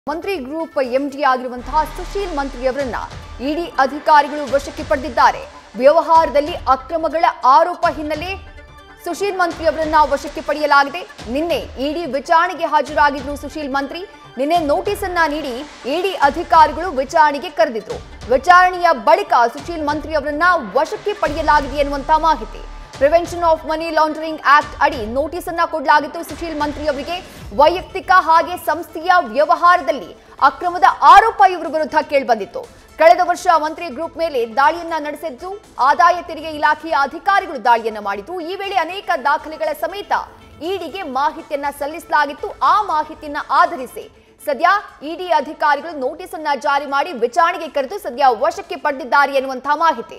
ಮಂತ್ರಿ group MD ಆಗಿರುವಂತಹ ಸುಶೀಲ್ ಮಂತ್ರಿಯವರನ್ನ ಇಡಿ ಅಧಿಕಾರಿಗಳು ವಶಕ್ಕೆ ಪಡೆದಿದ್ದಾರೆ ವ್ಯವಹಾರದಲ್ಲಿ ಅಕ್ರಮಗಳ ಆರೋಪ ಹಿನ್ನೆಲೆ ಸುಶೀಲ್ ಮಂತ್ರಿ ಅವರನ್ನ ವಶಕ್ಕೆ ಪಡೆಯಲಾಗಿದೆ ನಿನ್ನೆ ಇಡಿ ವಿಚಾರಣೆಗೆ ಹಾಜರಾಗಿದ್ರು ಸುಶೀಲ್ ಮಂತ್ರಿ ನಿನ್ನೆ ನೋಟಿಸ್ ಅನ್ನ ನೀಡಿ ಇಡಿ ಅಧಿಕಾರಿಗಳು ವಿಚಾರಣೆಗೆ ಕರೆದಿದ್ರು ವಿಚಾರಣೆಯ ಬಳಿಕ ಸುಶೀಲ್ ಮಂತ್ರಿ ಅವರನ್ನ ವಶಕ್ಕೆ ಪಡೆಯಲಾಗಿದೆ ಎನ್ನುವಂತ ಮಾಹಿತಿ prevention of money laundering act ಅಡಿ ನೋಟಿಸ್ ಅನ್ನ ಕೊಡಲಾಗಿತ್ತು ಸುಶೀಲ್ ಮಂತ್ರಿ ಅವರಿಗೆ ವೈಯಕ್ತಿಕ ಹಾಗೆ ಸಂಸ್ಥೆಯ ವ್ಯವಹಾರದಲ್ಲಿ ಅಕ್ರಮದ ಆರೋಪ ಇವರ ವಿರುದ್ಧ ಕೇಳಿಬಂದಿತ್ತು ಕಳೆದ ವರ್ಷ ಮಂತ್ರಿ ಗ್ರೂಪ್ ಮೇಲೆ ದಾಳಿಯನ್ನ ನಡೆಸಿದ್ದು ಆದಾಯ ತೆರಿಗೆ ಇಲಾಖೆಯ ಅಧಿಕಾರಿಗಳು ದಾಳಿಯನ್ನ ಮಾಡಿದ್ದು ಈ ವೇಳೆ ಅನೇಕ ದಾಖಲೆಗಳ ಸಮೇತ ಇಡಿಗೆ ಮಾಹಿತಿಯನ್ನ ಸಲ್ಲಿಸಲಾಗಿತ್ತು ಆ ಮಾಹಿತಿಯನ್ನ ಆಧರಿಸಿ ಸದ್ಯ ಇಡಿ ಅಧಿಕಾರಿಗಳು ನೋಟಿಸ್ ಅನ್ನ ಜಾರಿ ಮಾಡಿ ವಿಚಾರಣೆಗೆ ಕರೆದು ಸದ್ಯ ವಶಕ್ಕೆ ಪಡೆದಿದ್ದಾರೆ ಎನ್ನುವಂತಹ ಮಾಹಿತಿ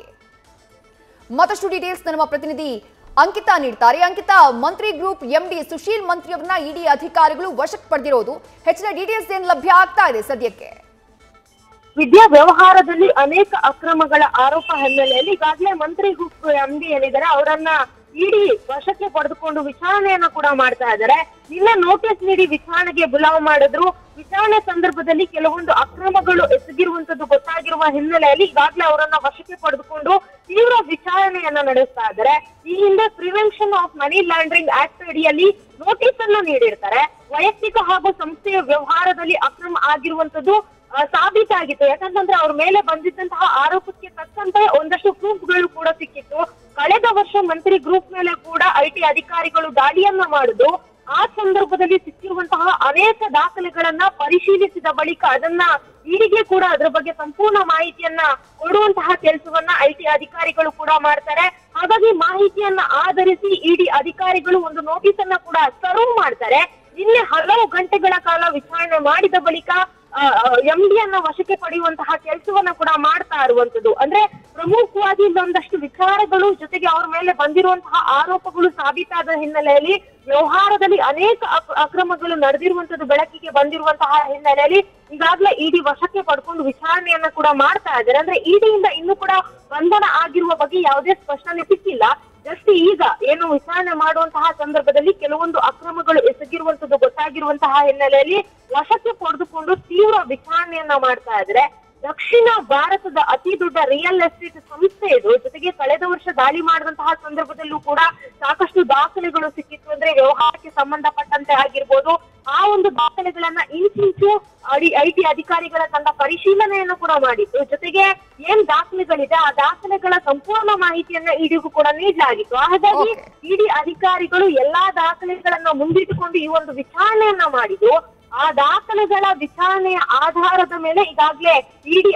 ಮತ್ತಷ್ಟು ಡೀಟೇಲ್ಸ್ ನಮ್ಮ ಪ್ರತಿನಿಧಿ ಅಂಕಿತಾ ನೀಡ್ತಾರೆ ಅಂಕಿತಾ ಮಂತ್ರಿ ಗ್ರೂಪ್ ಎಂಡಿ ಸುಶೀಲ್ ಮಂತ್ರಿ ಅವರನ್ನ ಇಡಿ ಅಧಿಕಾರಿಗಳು ವಶಕ್ಕೆ ಪಡೆದಿರೋದು ಹೆಚ್ಚಿನ ಡೀಟೇಲ್ಸ್ ಏನು ಲಭ್ಯ ಆಗ್ತಾ ಇದೆ ಸದ್ಯಕ್ಕೆ ವಿದ್ಯಾ ವ್ಯವಹಾರದಲ್ಲಿ ಅನೇಕ ಅಕ್ರಮಗಳ ಆರೋಪ ಹಿನ್ನೆಲೆಯಲ್ಲಿ ಈಗಾಗಲೇ ಮಂತ್ರಿ ಗ್ರೂಪ್ ಎಂಡಿ ಏನಿದ್ದಾರೆ ಅವರನ್ನ ಇಡಿ ವಶಕ್ಕೆ ಪಡೆದುಕೊಂಡು ವಿಚಾರಣೆಯನ್ನ ಕೂಡ ಮಾಡ್ತಾ ಇದ್ದಾರೆ ನಿನ್ನೆ ನೋಟಿಸ್ ನೀಡಿ ವಿಚಾರಣೆಗೆ ಬುಲಾವ್ ಮಾಡಿದ್ರು ವಿಚಾರಣೆ ಸಂದರ್ಭದಲ್ಲಿ ಕೆಲವೊಂದು ಅಕ್ರಮಗಳು ಎಸಗಿರುವಂತದ್ದು ಗೊತ್ತಾಗಿರುವ ಹಿನ್ನೆಲೆಯಲ್ಲಿ ಈಗಾಗಲೇ ಅವರನ್ನ ವಶಕ್ಕೆ ಪಡೆದುಕೊಂಡು ತೀವ್ರ ವಿಚಾರಣೆಯನ್ನ ನಡೆಸ್ತಾ ಇದ್ದಾರೆ ಈ ಹಿಂದೆ prevention of money laundering act ಅಡಿಯಲ್ಲಿ ನೋಟಿಸ್ ಅನ್ನ ನೀಡಿರ್ತಾರೆ ವೈಯಕ್ತಿಕ ಹಾಗೂ ಸಂಸ್ಥೆಯ ವ್ಯವಹಾರದಲ್ಲಿ ಅಕ್ರಮ ಆಗಿರುವಂತದ್ದು ಆ, ಸಾಬೀತಾಗಿತ್ತು ಯಾಕಂತಂದ್ರೆ ಅವ್ರ ಮೇಲೆ ಬಂದಿದ್ದಂತಹ ಆರೋಪಕ್ಕೆ ತಕ್ಕಂತೆ ಒಂದಷ್ಟು ಪ್ರೂಫ್ಗಳು ಕೂಡ ಸಿಕ್ಕಿತ್ತು ಕಳೆದ ವರ್ಷ ಮಂತ್ರಿ ಗ್ರೂಪ್ ಮೇಲೆ ಕೂಡ ಐಟಿ ಅಧಿಕಾರಿಗಳು ದಾಳಿಯನ್ನ ಮಾಡಿದ್ರು ಆ ಸಂದರ್ಭದಲ್ಲಿ ಸಿಕ್ಕಿರುವಂತಹ ಅನೇಕ ದಾಖಲೆಗಳನ್ನ ಪರಿಶೀಲಿಸಿದ ಬಳಿಕ ಅದನ್ನ ಇಡಿಗೆ ಕೂಡ ಅದರ ಬಗ್ಗೆ ಸಂಪೂರ್ಣ ಮಾಹಿತಿಯನ್ನ ಕೊಡುವಂತಹ ಕೆಲಸವನ್ನ ಐಟಿ ಅಧಿಕಾರಿಗಳು ಕೂಡ ಮಾಡ್ತಾರೆ ಹಾಗಾಗಿ ಮಾಹಿತಿಯನ್ನ ಆಧರಿಸಿ ಇಡಿ ಅಧಿಕಾರಿಗಳು ಒಂದು ನೋಟಿಸ್ ಅನ್ನ ಕೂಡ ಸರ್ವ್ ಮಾಡ್ತಾರೆ ನಿನ್ನೆ ಹಲವು ಗಂಟೆಗಳ ಕಾಲ ವಿಚಾರಣೆ ಮಾಡಿದ ಬಳಿಕ ಎಂಡಿ ಅನ್ನ ವಶಕ್ಕೆ ಪಡೆಯುವಂತಹ ಕೆಲಸವನ್ನ ಕೂಡ ಮಾಡ್ತಾ ಇರುವಂತದ್ದು ಅಂದ್ರೆ ಪ್ರಮುಖವಾಗಿ ಇಲ್ಲೊಂದಷ್ಟು ವಿಚಾರಗಳು ಜೊತೆಗೆ ಅವ್ರ ಮೇಲೆ ಬಂದಿರುವಂತಹ ಆರೋಪಗಳು ಸಾಬೀತಾದ ಹಿನ್ನೆಲೆಯಲ್ಲಿ ವ್ಯವಹಾರದಲ್ಲಿ ಅನೇಕ ಅಕ್- ಅಕ್ರಮಗಳು ನಡೆದಿರುವಂತದ್ದು ಬೆಳಕಿಗೆ ಬಂದಿರುವಂತಹ ಹಿನ್ನೆಲೆಯಲ್ಲಿ ಈಗಾಗಲೇ ಇಡಿ ವಶಕ್ಕೆ ಪಡ್ಕೊಂಡು ವಿಚಾರಣೆಯನ್ನ ಕೂಡ ಮಾಡ್ತಾ ಇದ್ದಾರೆ ಅಂದ್ರೆ ಇಡಿಯಿಂದ ಇನ್ನೂ ಕೂಡ ಬಂಧನ ಆಗಿರುವ ಬಗ್ಗೆ ಯಾವುದೇ ಸ್ಪಷ್ಟನೆ ಸಿಕ್ಕಿಲ್ಲ ಜಸ್ಟ್ ಈಗ ಏನು ವಿಚಾರಣೆ ಮಾಡುವಂತಹ ಸಂದರ್ಭದಲ್ಲಿ ಕೆಲವೊಂದು ಅಕ್ರಮಗಳು ಎಸಗಿರುವಂತದ್ದು ಗೊತ್ತಾಗಿರುವಂತಹ ಹಿನ್ನೆಲೆಯಲ್ಲಿ ವಶಕ್ಕೆ ಪಡೆದುಕೊಂಡು ತೀವ್ರ ವಿಚಾರಣೆಯನ್ನ ಮಾಡ್ತಾ ಇದ್ರೆ ದಕ್ಷಿಣ ಭಾರತದ ಅತಿ ದೊಡ್ಡ ರಿಯಲ್ ಎಸ್ಟೇಟ್ ಸಂಸ್ಥೆ ಇದು ಜೊತೆಗೆ ಕಳೆದ ವರ್ಷ ದಾಳಿ ಮಾಡಿದಂತಹ ಸಂದರ್ಭದಲ್ಲೂ ಕೂಡ ಸಾಕಷ್ಟು ದಾಖಲೆಗಳು ಸಿಕ್ಕಿತ್ತು ಅಂದ್ರೆ ವ್ಯವಹಾರಕ್ಕೆ ಸಂಬಂಧಪಟ್ಟಂತೆ ಆಗಿರ್ಬೋದು ಆ ಒಂದು ದಾಖಲೆಗಳನ್ನ ಇಂಚಿಂಚು ಅಡಿ ಐಟಿ ಅಧಿಕಾರಿಗಳ ತಂಡ ಪರಿಶೀಲನೆಯನ್ನು ಕೂಡ ಮಾಡಿತ್ತು ಜೊತೆಗೆ ಏನ್ ದಾಖಲೆಗಳಿದೆ ಆ ದಾಖಲೆಗಳ ಸಂಪೂರ್ಣ ಮಾಹಿತಿಯನ್ನ ಇಡಿಗೂ ಕೂಡ ನೀಡಲಾಗಿತ್ತು ಹಾಗಾಗಿ Okay. ಇಡಿ ಅಧಿಕಾರಿಗಳು ಎಲ್ಲಾ ದಾಖಲೆಗಳನ್ನ ಮುಂದಿಟ್ಟುಕೊಂಡು ಈ ಒಂದು ವಿಚಾರಣೆಯನ್ನ ಮಾಡಿದ್ರು ಆ ದಾಖಲೆಗಳ ವಿಚಾರಣೆಯ ಆಧಾರದ ಮೇಲೆ ಈಗಾಗಲೇ ಇಡಿ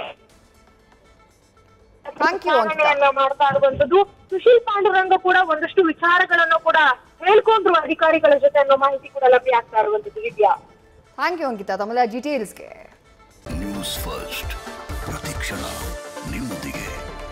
Thank you, ಅಂಕಿತಾ. ವಿಚಾರಣೆಯನ್ನ ಮಾಡ್ತಾ ಇರುವಂತದ್ದು ಸುಶೀಲ್ ಪಾಂಡುರಂಗ ಕೂಡ ಒಂದಷ್ಟು ವಿಚಾರಗಳನ್ನು ಕೂಡ ಹೇಳ್ಕೊಂಡ್ರು ಅಧಿಕಾರಿಗಳ ಜೊತೆ ಅನ್ನೋ ಮಾಹಿತಿ ಕೂಡ ಲಭ್ಯ ಆಗ್ತಾ ಇರುವಂತದ್ದು ವಿದ್ಯಾ ಥ್ಯಾಂಕ್ ಯು ಅಂಕಿತಾ ತಮ್ಮೆಲ್ಲ ಡೀಟೇಲ್ಸ್ಗೆ ನ್ಯೂಸ್ ಫಸ್ಟ್ ಪ್ರತಿಕ್ಷಣ ನಿಮ್ಮೊಂದಿಗೆ